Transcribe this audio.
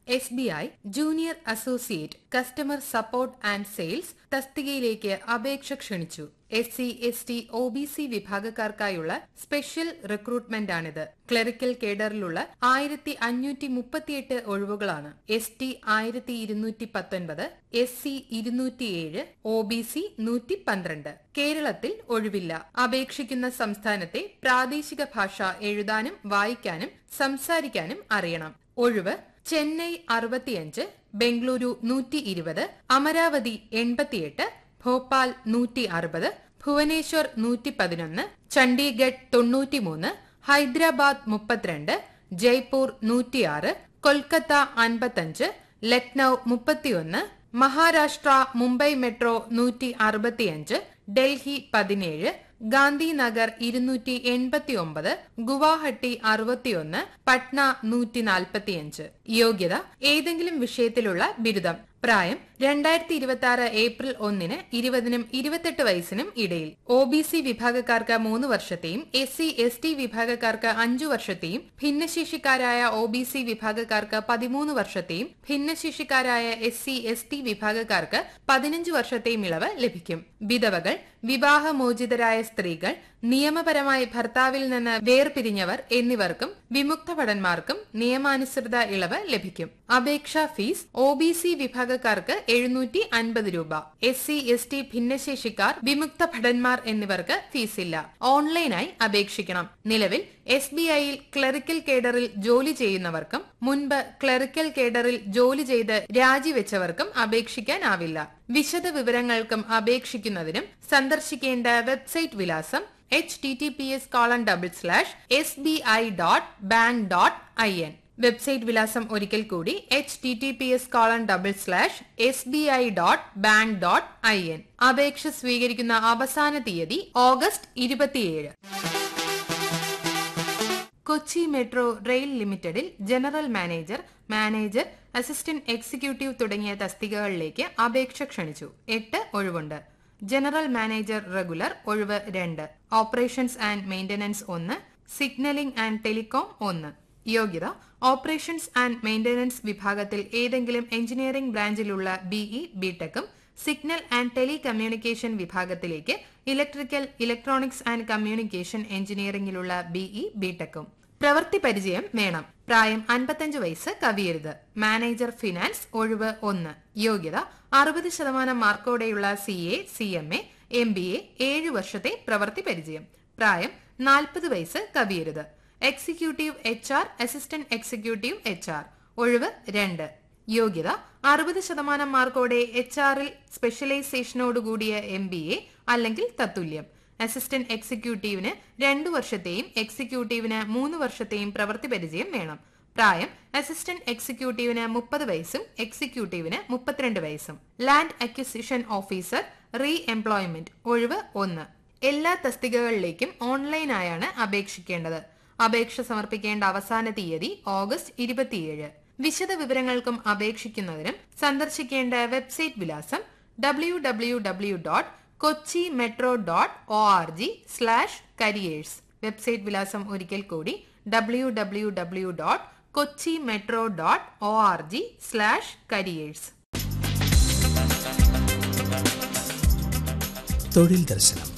S B I junior associate customer support and sales തസ്തികയിലേക്ക് അപേക്ഷ ക്ഷണിച്ചു S C S T O B C വിഭാഗക്കാർക്കായുള്ള special റിക്രൂട്ട്മെന്റാണിത് clerical കേഡറിലുള്ള ആയിരത്തി അഞ്ഞൂറ്റി മുപ്പത്തിയെട്ട് ഒഴിവുകളാണ് എസ് ടി ആയിരത്തി ഇരുന്നൂറ്റി പത്തൊൻപത് എസ് സി ഇരുന്നൂറ്റിയേഴ് ഒ ബി സി നൂറ്റി പന്ത്രണ്ട് കേരളത്തിൽ ഒഴിവില്ല അപേക്ഷിക്കുന്ന സംസ്ഥാനത്തെ പ്രാദേശിക ഭാഷ എഴുതാനും വായിക്കാനും സംസാരിക്കാനും അറിയണം ഒഴിവ് ചെന്നൈ അറുപത്തിയഞ്ച് ബംഗളൂരു നൂറ്റി ഇരുപത് അമരാവതി എൺപത്തിയെട്ട് ഭോപ്പാൽ നൂറ്റി അറുപത് ഭുവനേശ്വർ നൂറ്റി പതിനൊന്ന് ചണ്ഡീഗഡ് തൊണ്ണൂറ്റിമൂന്ന് ഹൈദരാബാദ് മുപ്പത്തിരണ്ട് ജയ്പൂർ നൂറ്റിയാറ് കൊൽക്കത്ത അൻപത്തഞ്ച് ലക്നൌ മുപ്പത്തിയൊന്ന് മഹാരാഷ്ട്ര മുംബൈ മെട്രോ നൂറ്റി അറുപത്തിയഞ്ച് ഡൽഹി പതിനേഴ് ഗാന്ധിനഗർ ഇരുന്നൂറ്റി എൺപത്തി ഒമ്പത് ഗുവാഹട്ടി അറുപത്തിയൊന്ന് പട്ന നൂറ്റി നാൽപ്പത്തിയഞ്ച് യോഗ്യത ഏതെങ്കിലും വിഷയത്തിലുള്ള ബിരുദം പ്രായം രണ്ടായിരത്തി ഇരുപത്തി ആറ് ഏപ്രിൽ ഒന്നിന് ഇരുപതിനും ഇരുപത്തെട്ട് വയസ്സിനും ഇടയിൽ ഒ ബി സി വിഭാഗക്കാർക്ക് മൂന്ന് വർഷത്തെയും എസ് സി എസ് ടി വിഭാഗക്കാർക്ക് അഞ്ചു വർഷത്തെയും ഭിന്നശേഷിക്കാരായ ഒ ബി സി വിഭാഗക്കാർക്ക് പതിമൂന്ന് വർഷത്തെയും ഭിന്നശേഷിക്കാരായ എസ് സി എസ് ടി വിഭാഗക്കാർക്ക് പതിനഞ്ച് വർഷത്തെയും ഇളവ് ലഭിക്കും വിധവകൾ വിവാഹമോചിതരായ സ്ത്രീകൾ നിയമപരമായി ഭർത്താവിൽ നിന്ന് വേർപിരിഞ്ഞവർ എന്നിവർക്കും വിമുക്ത ഭടന്മാർക്കും നിയമാനുസൃത ഇളവ് ലഭിക്കും അപേക്ഷാ ഫീസ് ഒ ബി സി വിഭാഗക്കാർക്ക് എഴുന്നൂറ്റി അൻപത് രൂപ എസ് സി എസ് ടി ഭിന്നശേഷിക്കാർ വിമുക്ത ഭടന്മാർ എന്നിവർക്ക് ഫീസില്ല ഓൺലൈനായി അപേക്ഷിക്കണം നിലവിൽ എസ് ബി ഐയിൽ ക്ലറിക്കൽ കേഡറിൽ ജോലി ചെയ്യുന്നവർക്കും മുൻപ് ക്ലറിക്കൽ കേഡറിൽ ജോലി ചെയ്ത് രാജിവെച്ചവർക്കും അപേക്ഷിക്കാനാവില്ല വിശദ വിവരങ്ങൾക്കും അപേക്ഷിക്കുന്നതിനും സന്ദർശിക്കേണ്ട വെബ്സൈറ്റ് വിലാസം H T T P S colon double slash S B I dot bank dot I N website വിലാസം ഒരിക്കൽ കൂടി H T T P S colon double slash S B I dot bank dot I N അപേക്ഷ സ്വീകരിക്കുന്ന അവസാന തീയതി August ഇരുപത്തിയേഴ് Kochi metro rail ലിമിറ്റഡിൽ general manager manager assistant executive തുടങ്ങിയ തസ്തികകളിലേക്ക് അപേക്ഷ ക്ഷണിച്ചു എട്ട് ഒഴിവുണ്ട് ജനറൽ മാനേജർ റെഗുലർ ഒഴിവ് രണ്ട് ഓപ്പറേഷൻസ് ആൻഡ് മെയിന്റനൻസ് ഒന്ന് സിഗ്നലിംഗ് ആൻഡ് ടെലികോം ഒന്ന് യോഗ്യത ഓപ്പറേഷൻസ് ആൻഡ് മെയിന്റനൻസ് വിഭാഗത്തിൽ ഏതെങ്കിലും എഞ്ചിനീയറിംഗ് ബ്രാഞ്ചിലുള്ള ബിഇ ബിടെക്കും സിഗ്നൽ ആൻഡ് ടെലി കമ്മ്യൂണിക്കേഷൻ വിഭാഗത്തിലേക്ക് ഇലക്ട്രിക്കൽ ഇലക്ട്രോണിക്സ് ആൻഡ് കമ്മ്യൂണിക്കേഷൻ എഞ്ചിനീയറിംഗിലുള്ള ബിഇ ബിടെക്കും പ്രവൃത്തി പരിചയം വേണം പ്രായം അൻപത്തഞ്ച് വയസ്സ് കവിയരുത് മാനേജർ ഫിനാൻസ് ഒഴിവ് ഒന്ന് യോഗ്യത അറുപത് ശതമാനം മാർക്കോടെയുള്ള C A C M A M B A ഏഴ് വർഷത്തെ പ്രവൃത്തി പരിചയം പ്രായം നാൽപ്പത് വയസ്സ് കവിയരുത് executive H R assistant executive H R ഒഴിവ് രണ്ട് യോഗ്യത അറുപത് ശതമാനം മാർക്കോടെ എച്ച് ആറിൽ സ്പെഷ്യലൈസേഷനോടുകൂടിയ എം ബി എ അല്ലെങ്കിൽ തത്തുല്യം അസിസ്റ്റന്റ് എക്സിക്യൂട്ടീവിന് രണ്ടു വർഷത്തെയും എക്സിക്യൂട്ടീവിന് മൂന്ന് വർഷത്തെയും പ്രവൃത്തി പരിചയം വേണം പ്രായം അസിസ്റ്റന്റ് എക്സിക്യൂട്ടീവിന് മുപ്പത് വയസ്സും എക്സിക്യൂട്ടീവിന് മുപ്പത്തിരണ്ട് വയസ്സും land acquisition officer reemployment ഒഴിവ് ഒന്ന് എല്ലാ തസ്തികകളിലേക്കും ഓൺലൈനായാണ് അപേക്ഷിക്കേണ്ടത് അപേക്ഷ സമർപ്പിക്കേണ്ട അവസാന തീയതി ഓഗസ്റ്റ് ഇരുപത്തിയേഴ് വിശദ വിവരങ്ങൾക്കും അപേക്ഷിക്കുന്നതിനും സന്ദർശിക്കേണ്ട വെബ്സൈറ്റ് വിലാസം W W W dot Kochi metro dot O R G slash careers website വിലാസം ഒരിക്കൽ കൂടി W W W dot Kochi metro dot O R G slash careers തൊഴിൽ ദർശനം